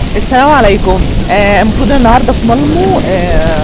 السلام عليكم آه، المفروض النهارده في مالمو آه،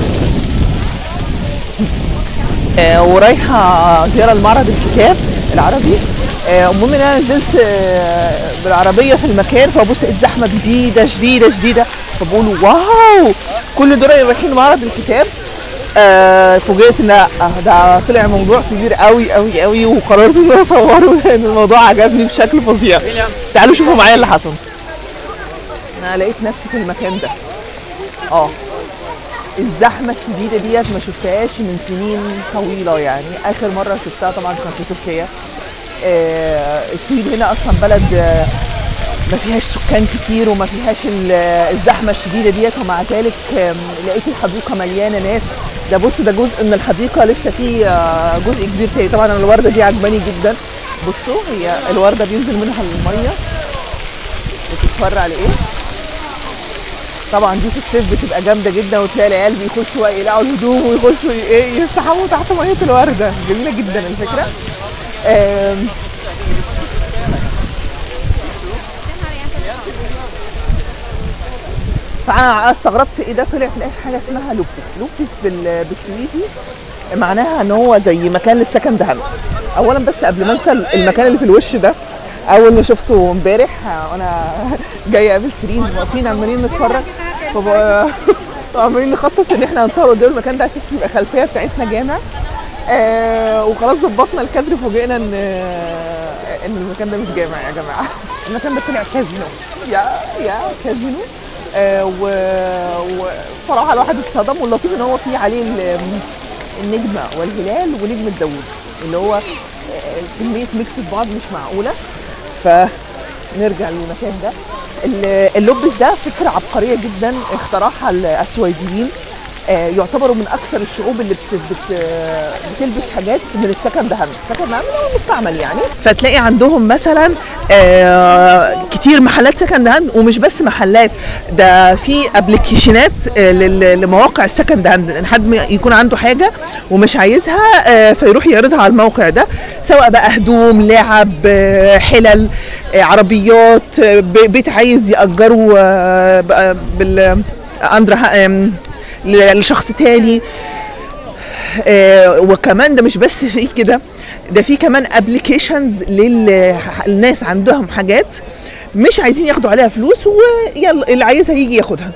آه، ورايحه زياره لمعرض الكتاب العربي آه، المهم ان انا نزلت آه، بالعربيه في المكان فبص لقيت زحمه جديده شديده شديده فبقول واو كل دول رايحين معرض الكتاب آه، فوجئت ان لا ده طلع موضوع كبير قوي قوي قوي وقررت ان انا اصوره لان الموضوع عجبني بشكل فظيع تعالوا شوفوا معايا اللي حصل انا لقيت نفسي في المكان ده اه الزحمه الشديده ديت ما شفتهاش من سنين طويله يعني اخر مره شفتها طبعا كان في تركيا آه السويد هنا اصلا بلد آه ما فيهاش سكان كتير وما فيهاش ال- الزحمه الشديده ديت ومع ذلك آم، لقيت الحديقه مليانه ناس ده بصوا ده جزء من الحديقه لسه في آه، جزء كبير تاني طبعا أنا الورده دي عجباني جدا بصوا هي الورده بينزل منها الميه بتتفرع لايه طبعا دي في الصيف بتبقى جامده جدا وتلاقي العيال بيخشوا بقى يقلعوا الهدوم ويخشوا ايه يسحبوا تحت ميه الورده جميله جدا الفكره آم، فانا استغربت ايه ده طلع في الاخر حاجه اسمها لوبس لوبس بال- بالسويدي معناها ان هو زي مكان للسكند هاند اولا بس قبل ما انسى المكان اللي في الوش ده اول ما شفته امبارح وانا جايه قبل سيرين واقفين عمالين نتفرج فبقى عمالين نخطط ان احنا هنصور قدام المكان ده اساسا يبقى خلفيه بتاعتنا جامع آه وخلاص ظبطنا الكادر فوجئنا ان آه ان المكان ده مش جامع يا جماعه المكان ده طلع كازينو يا يا كازينو آه و- وصراحه الواحد اتصدم واللطيف ان هو فيه عليه ال- النجمه والهلال ونجمه داوود اللي هو آه، كميه ميكس في بعض مش معقوله فنرجع للمكان ده ال- اللوبس ده فكره عبقريه جدا اخترعها السويديين آه، يعتبروا من اكثر الشعوب اللي بت بت بتلبس حاجات من السكند هاند السكند هاند هو المستعمل يعني فتلاقي عندهم مثلا آه، كتير محلات سكند هاند ومش بس محلات ده في ابلكيشنات آه، لل- لمواقع السكند هاند ان حد يكون عنده حاجه ومش عايزها آه، فيروح يعرضها على الموقع ده سواء بقى هدوم لعب آه، حلل آه، عربيات آه، ب- بيت عايز يأجره آه، بقى بال اندر آم، ل- لشخص تاني آه، وكمان ده مش بس في كده ده في كمان ابلكيشنز للناس عندهم حاجات مش عايزين ياخدوا عليها فلوس ويلا اللي عايزها يجي ياخدها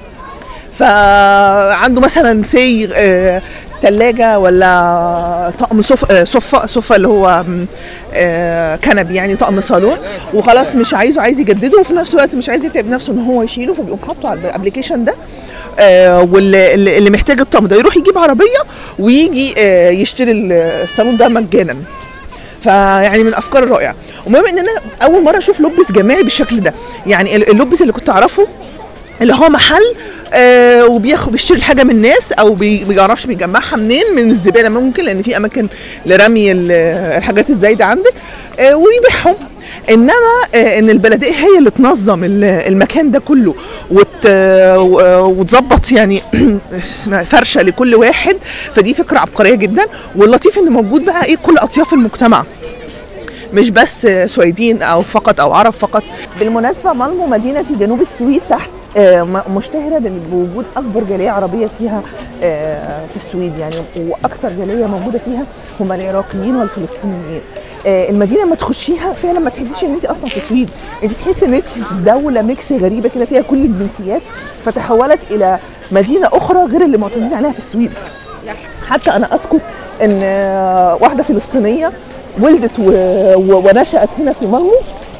فعنده مثلا سي ثلاجة ولا طقم صف آه، صفة صفة اللي هو م، آه، كنب يعني طقم صالون وخلاص مش عايزه عايز يجدده وفي نفس الوقت مش عايز يتعب نفسه ان هو يشيله فبيقوم حاطه على الابلكيشن ده آه، واللي اللي اللي محتاج الطقم ده يروح يجيب عربية ويجي آه، يشتري الصالون ده مجانا فيعني من الافكار الرائعه المهم ان انا اول مره اشوف لبس جماعي بالشكل ده يعني ال- اللبس اللي كنت اعرفه اللي هو محل آه وبياخد بيشتري الحاجه من الناس او بي- ما بيعرفش بيجمعها منين من الزباله ممكن لان في اماكن لرمي ال- الحاجات الزايده عندك آه ويبيعهم انما آه ان البلديه هي اللي تنظم ال- المكان ده كله وت و- وتظبط يعني اسمها فرشه لكل واحد فدي فكره عبقريه جدا واللطيف ان موجود بقى ايه كل اطياف المجتمع مش بس سويدين او فقط او عرب فقط بالمناسبه مالمو مدينه في جنوب السويد تحت آه، م- مشتهره بال- بوجود اكبر جاليه عربيه فيها آه، في السويد يعني واكثر جاليه موجوده فيها هم العراقيين والفلسطينيين آه، المدينه لما تخشيها فعلا ما تحسيش ان انت اصلا في السويد انت تحسي ان انت في دوله ميكس غريبه كده فيها كل الجنسيات فتحولت الى مدينه اخرى غير اللي معتادين عليها في السويد حتى انا اذكر ان آه، واحده فلسطينيه ولدت و... و... ونشأت هنا في مالمو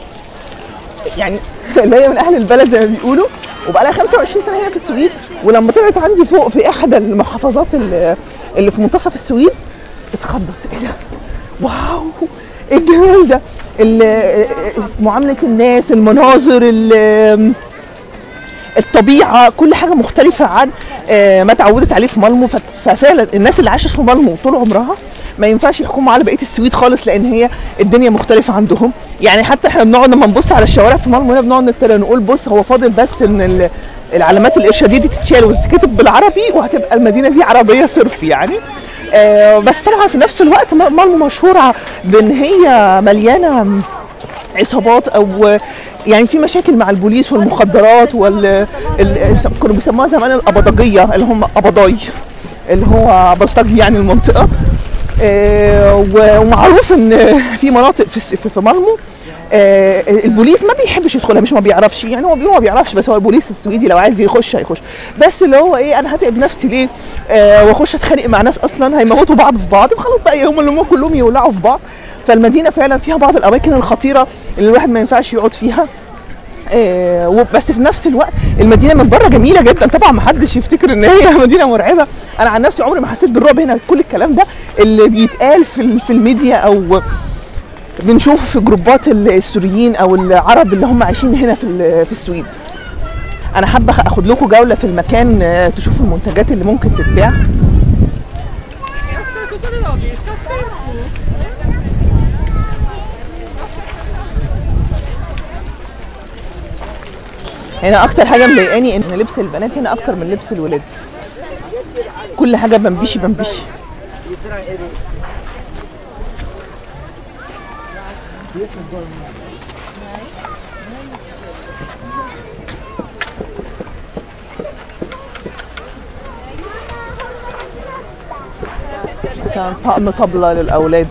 يعني اللي هي من اهل البلد زي ما بيقولوا وبقى لها 25 سنه هنا في السويد ولما طلعت عندي فوق في احدى المحافظات اللي, اللي في منتصف السويد اتخضت ايه ده واو ايه الجمال ده ال- معامله الناس المناظر ال- الطبيعه كل حاجه مختلفه عن آه، ما اتعودت عليه في مالمو فت- ففعلا الناس اللي عاشت في مالمو طول عمرها ما ينفعش يحكموا على بقيه السويد خالص لان هي الدنيا مختلفه عندهم يعني حتى احنا بنقعد لما نبص على الشوارع في مالمو هنا بنقعد نتريق نقول بص هو فاضل بس ان ال- العلامات الارشاديه دي تتشال وتتكتب بالعربي وهتبقى المدينه دي عربيه صرف يعني آه، بس طبعا في نفس الوقت مالمو مشهوره بان هي مليانه عصابات او يعني في مشاكل مع البوليس والمخدرات وال ال... كانوا بيسموها زمان الابضجيه اللي هم قبضاي اللي هو بلطجي يعني المنطقه آه، و- ومعروف ان في مناطق في الس- في في مالمو آه، البوليس ما بيحبش يدخلها مش ما بيعرفش يعني هو بي- هو ما بيعرفش بس هو البوليس السويدي لو عايز يخش هيخش بس اللي هو ايه انا هتعب نفسي ليه آه واخش اتخانق مع ناس اصلا هيموتوا بعض في بعض فخلاص بقى هم اللي هم كلهم يولعوا في بعض فالمدينه فعلا فيها بعض الاماكن الخطيره اللي الواحد ما ينفعش يقعد فيها آه، وبس في نفس الوقت المدينه من بره جميله جدا طبعا ما حدش يفتكر ان هي مدينه مرعبه انا عن نفسي عمري ما حسيت بالرعب هنا كل الكلام ده اللي بيتقال في ال- في الميديا او بنشوفه في جروبات ال- السوريين او العرب اللي هم عايشين هنا في ال- في السويد انا حابه اخد لكم جوله في المكان آه، تشوفوا المنتجات اللي ممكن تتباع هنا اكتر حاجه مضايقاني ان لبس البنات هنا اكتر من لبس الولاد كل حاجه بمبيشي بمبيشي مثلا طقم طبلة للأولاد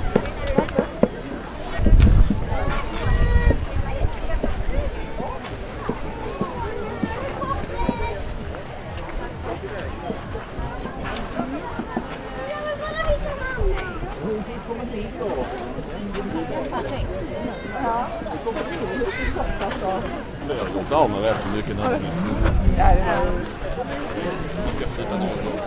Gjort av med rätt så mycket nu. Man ska flytta ner dem.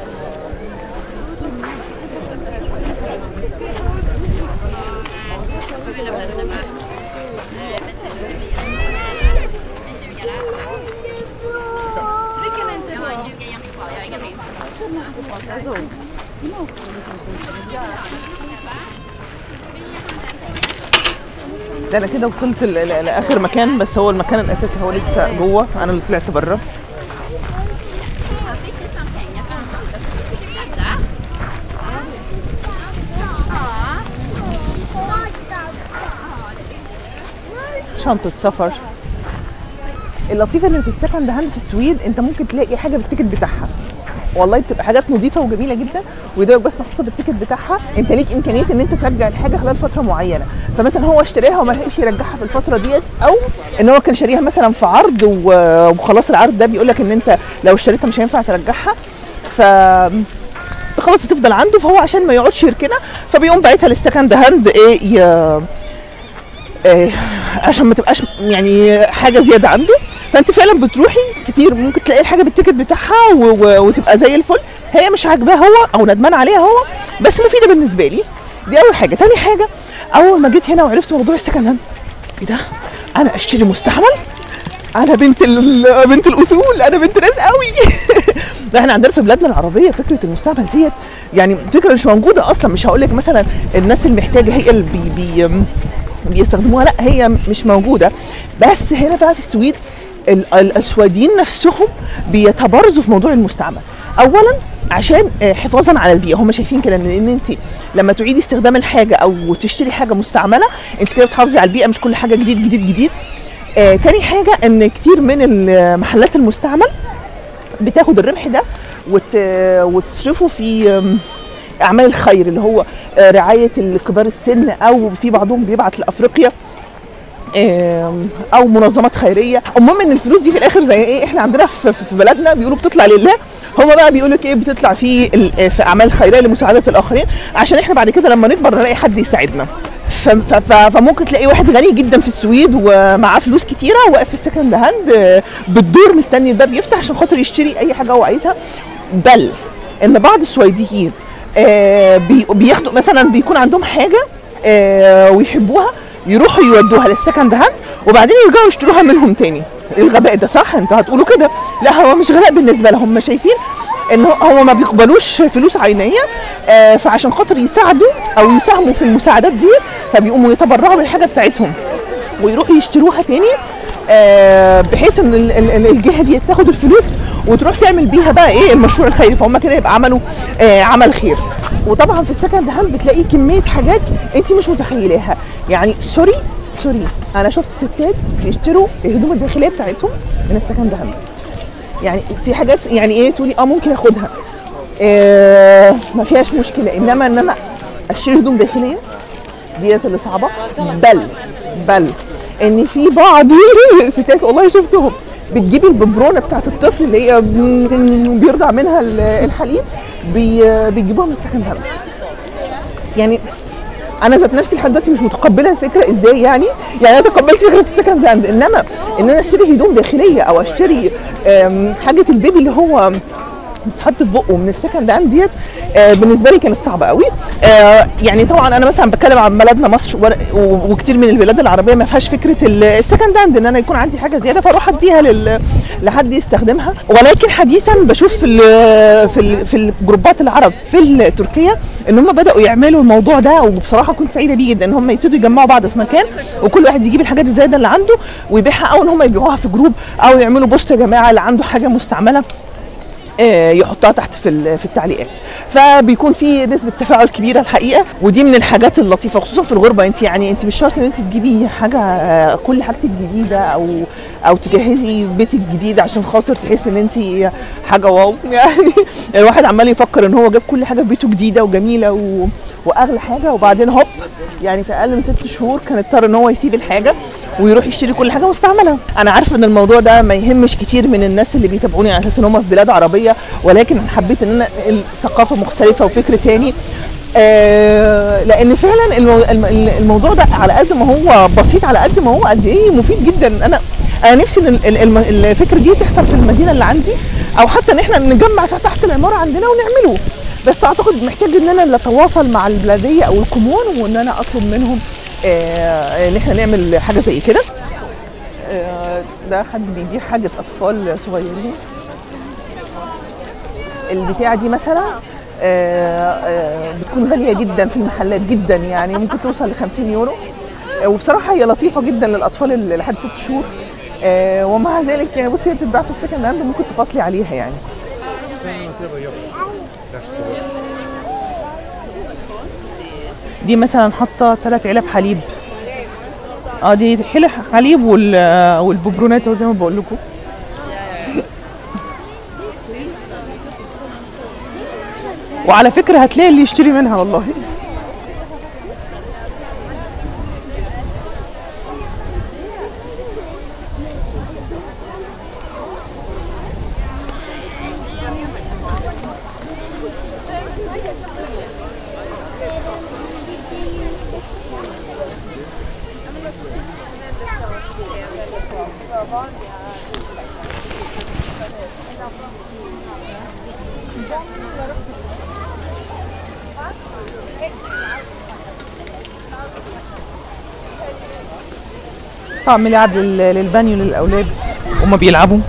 Jag har 20 jämte kvar, jag har inga vinster. ده انا كده وصلت ل- ل- لاخر مكان بس هو المكان الاساسي هو لسه جوه انا اللي طلعت بره Jag fick nästan pengar för en sån. Detta. شنطه سفر اللطيفه ان في السكند هاند في السويد انت ممكن تلاقي حاجه بالتيكت بتاعها والله بتبقى حاجات نظيفه وجميله جدا ويدوك بس محطوطه بالتيكت بتاعها انت ليك امكانيه ان انت ترجع الحاجه خلال فتره معينه فمثلا هو اشتراها وما لحقش يرجعها في الفتره ديت او ان هو كان شاريها مثلا في عرض و- وخلاص العرض ده بيقول لك ان انت لو اشتريتها مش هينفع ترجعها ف خلاص بتفضل عنده فهو عشان ما يقعدش يركنها فبيقوم باعتها للسكند هاند ايه ي- آه، عشان ما تبقاش يعني حاجه زياده عنده فانت فعلا بتروحي كتير ممكن تلاقي الحاجه بالتيكت بتاعها و... و... وتبقى زي الفل هي مش عاجباه هو او ندمان عليها هو بس مفيده بالنسبه لي دي اول حاجه تاني حاجه اول ما جيت هنا وعرفت موضوع السكند هاند ايه ده انا اشتري مستعمل انا بنت ال... بنت الاصول انا بنت ناس قوي ده احنا عندنا في بلادنا العربيه فكره المستعمل ديت يعني فكره مش موجوده اصلا مش هقول لك مثلا الناس المحتاجه هي اللي بي... بي... بيستخدموها لا هي مش موجوده بس هنا بقى في السويد ال- ال- السويديين نفسهم بيتبارزوا في موضوع المستعمل اولا عشان آه، حفاظا على البيئه هم شايفين كده ان إن انت لما تعيدي استخدام الحاجه او تشتري حاجه مستعمله انت كده بتحافظي على البيئه مش كل حاجه جديد جديد جديد آه تاني حاجه ان كتير من المحلات المستعمل بتاخد الربح ده وت... وتصرفه في آم، اعمال الخير اللي هو آه، رعايه كبار السن او في بعضهم بيبعت لافريقيا آم، او منظمات خيريه المهم ان الفلوس دي في الاخر زي ايه احنا عندنا في, في في بلدنا بيقولوا بتطلع لله هما بقى بيقولوا لك ايه بتطلع في ال- في اعمال خيريه لمساعده الاخرين عشان احنا بعد كده لما نكبر نلاقي حد يساعدنا ف- ف- ف- فممكن تلاقي واحد غني جدا في السويد ومعاه فلوس كتيره واقف في السكند هاند آه، بالدور مستني الباب يفتح عشان خاطر يشتري اي حاجه هو عايزها بل ان بعض السويديين آه، بي- بياخدوا مثلا بيكون عندهم حاجه آه، ويحبوها يروحوا يودوها للسكند هاند وبعدين يرجعوا يشتروها منهم تاني الغباء ده صح انتوا هتقولوا كده لا هو مش غباء بالنسبه لهم هم شايفين ان هو- هو ما بيقبلوش فلوس عينيه آه، فعشان خاطر يساعدوا او يساهموا في المساعدات دي فبيقوموا يتبرعوا بالحاجه بتاعتهم ويروحوا يشتروها تاني آه، بحيث ان ال- ال- ال- الجهه دي تاخد الفلوس وتروح تعمل بيها بقى ايه المشروع الخيري فهم كده يبقى عملوا آه، عمل خير وطبعا في السكند هاند بتلاقي كميه حاجات انت مش متخيلاها يعني سوري سوري انا شفت ستات بيشتروا الهدوم الداخليه بتاعتهم من السكند هاند يعني في حاجات يعني ايه تقولي اه ممكن اخدها آه ما فيهاش مشكله انما ان انا اشتري هدوم داخليه ديت اللي صعبه بل بل ان في بعض ستات والله شفتهم بتجيب الببرونه بتاعت الطفل اللي هي بيرضع منها ال- الحليب بي- بيجيبوها من السكند هاند يعني انا ذات نفسي لحد دلوقتي مش متقبله الفكره ازاي يعني يعني انا تقبلت فكره السكند هاند انما ان انا اشتري هدوم داخليه او اشتري آم، حاجه البيبي اللي هو بتتحط في بقه من السكند هاند ديت آه، بالنسبه لي كانت صعبه قوي آه، يعني طبعا انا مثلا بتكلم عن بلدنا مصر وأنا- و- وكتير من البلاد العربيه ما فيهاش فكره ال- السكند هاند ان انا يكون عندي حاجه زياده فاروح اديها لل- لحد يستخدمها ولكن حديثا بشوف في ال- في ال- في الجروبات العرب في تركيا ان هم بداوا يعملوا الموضوع ده وبصراحه كنت سعيده بيه جدا ان هم يبتدوا يجمعوا بعض في مكان وكل واحد يجيب الحاجات الزايده اللي عنده ويبيعها او ان هم يبيعوها في جروب او يعملوا بوست يا جماعه اللي عنده حاجه مستعمله آه، يحطها تحت في ال- في التعليقات فبيكون في نسبه تفاعل كبيره الحقيقه ودي من الحاجات اللطيفه خصوصا في الغربه انت يعني انت مش شرط ان انت تجيبي حاجه آه، كل حاجتك جديده او او تجهزي بيتك جديد عشان خاطر تحسي ان انت حاجه واو يعني الواحد عمال يفكر ان هو جاب كل حاجه في بيته جديده وجميله و... واغلى حاجه وبعدين هوب يعني في اقل من ست شهور كان اضطر ان هو يسيب الحاجه ويروح يشتري كل حاجه واستعملها انا عارفه ان الموضوع ده ما يهمش كتير من الناس اللي بيتابعوني على اساس ان هم في بلاد عربيه ولكن حبيت ان انا الثقافه مختلفه وفكر تاني آه لان فعلا المو... الم- الموضوع ده على قد ما هو بسيط على قد ما هو قد ايه مفيد جدا انا انا نفسي ان ال- ال- الم- الفكره دي تحصل في المدينه اللي عندي او حتى ان احنا نجمع تحت العماره عندنا ونعمله بس اعتقد محتاج ان انا اللي اتواصل مع البلديه او الكومون وان انا اطلب منهم آه، ان احنا نعمل حاجه زي كده آه، ده حد بيبيع حاجه اطفال صغيرين البتاعه دي مثلا آه، آه، بتكون غاليه جدا في المحلات جدا يعني ممكن توصل ل 50 يورو آه، وبصراحه هي لطيفه جدا للاطفال اللي لحد ست شهور آه، ومع ذلك يعني بصي هي بتتباع في السكند هاند ممكن تفاصلي عليها يعني دي مثلا حاطه ثلاث علب حليب اه دي حلب حليب وال والببرونات أهو زي ما بقول لكم وعلى فكره هتلاقي اللي يشتري منها والله طعم لعب لل- للبانيو للاولاد وما بيلعبوا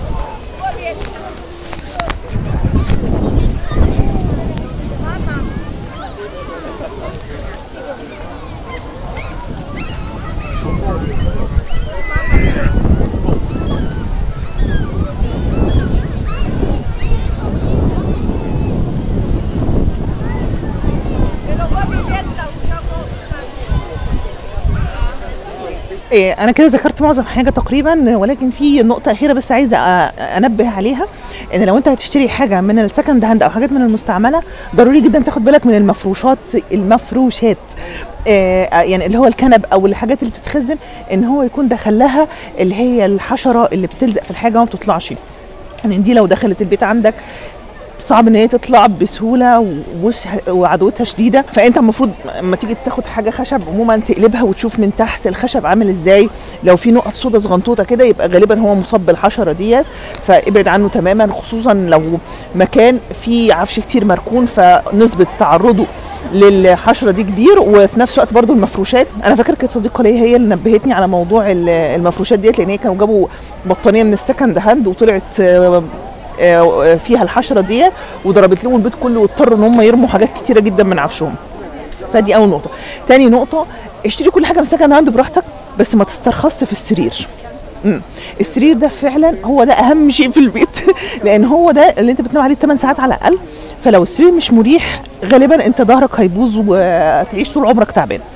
إيه انا كده ذكرت معظم حاجه تقريبا ولكن في نقطه اخيره بس عايزه أ- انبه عليها ان لو انت هتشتري حاجه من السكند هاند او حاجات من المستعمله ضروري جدا تاخد بالك من المفروشات المفروشات آه، يعني اللي هو الكنب او الحاجات اللي بتتخزن ان هو يكون دخل لها اللي هي الحشره اللي بتلزق في الحاجه وما بتطلعش يعني دي لو دخلت البيت عندك صعب ان هي تطلع بسهوله ووش- وعدوتها شديده فانت المفروض لما تيجي تاخد حاجه خشب عموما تقلبها وتشوف من تحت الخشب عامل ازاي لو في نقط سودا صغنطوطه كده يبقى غالبا هو مصاب بالحشره ديت فابعد عنه تماما خصوصا لو مكان فيه عفش كتير مركون فنسبه تعرضه للحشره دي كبير وفي نفس الوقت برضو المفروشات انا فاكر كانت صديقه ليا هي اللي نبهتني على موضوع ال- المفروشات ديت لان هي كانوا جابوا بطانيه من السكند هاند وطلعت آه، آه، فيها الحشره دي وضربت لهم البيت كله واضطروا ان هم يرموا حاجات كتيره جدا من عفشهم فدي اول نقطه تاني نقطه اشتري كل حاجه من سكند هاند براحتك بس ما تسترخصش في السرير مم. السرير ده فعلا هو ده اهم شيء في البيت لان هو ده اللي انت بتنام عليه 8 ساعات على الاقل فلو السرير مش مريح غالبا انت ظهرك هيبوظ وتعيش طول عمرك تعبان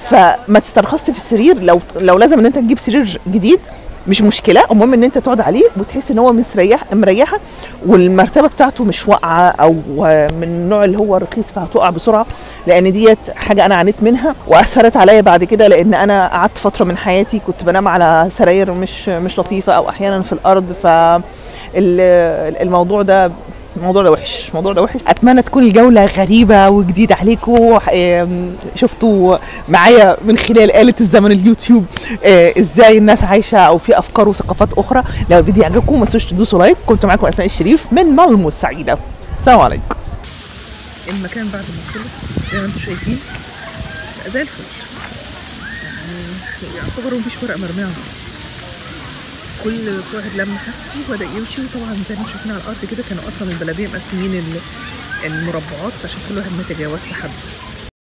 فما تسترخصش في السرير لو لو لازم ان انت تجيب سرير جديد مش مشكله المهم ان انت تقعد عليه وتحس ان هو مستريح مريحه والمرتبه بتاعته مش واقعه او من النوع اللي هو رخيص فهتقع بسرعه لان ديت حاجه انا عانيت منها واثرت عليا بعد كده لان انا قعدت فتره من حياتي كنت بنام على سراير مش مش لطيفه او احيانا في الارض ف ال- الموضوع ده الموضوع ده وحش الموضوع ده وحش اتمنى تكون الجوله غريبه وجديده عليكم آم، شفتوا معايا من خلال آلة الزمن اليوتيوب آه، ازاي الناس عايشه او في افكار وثقافات اخرى لو الفيديو عجبكم ما تنسوش تدوسوا لايك كنت معاكم اسماء الشريف من ملمو السعيده السلام عليكم المكان بعد ما خلص زي ما انتم شايفين بقى زي الفل يعني يعتبر مفيش ورقه مرميه على الأرض. كل كل واحد لم حاجته وبدا يمشي وطبعا زي ما شفنا على الارض كده كانوا اصلا البلديه مقسمين ال- المربعات عشان كل واحد ما يتجاوزش حد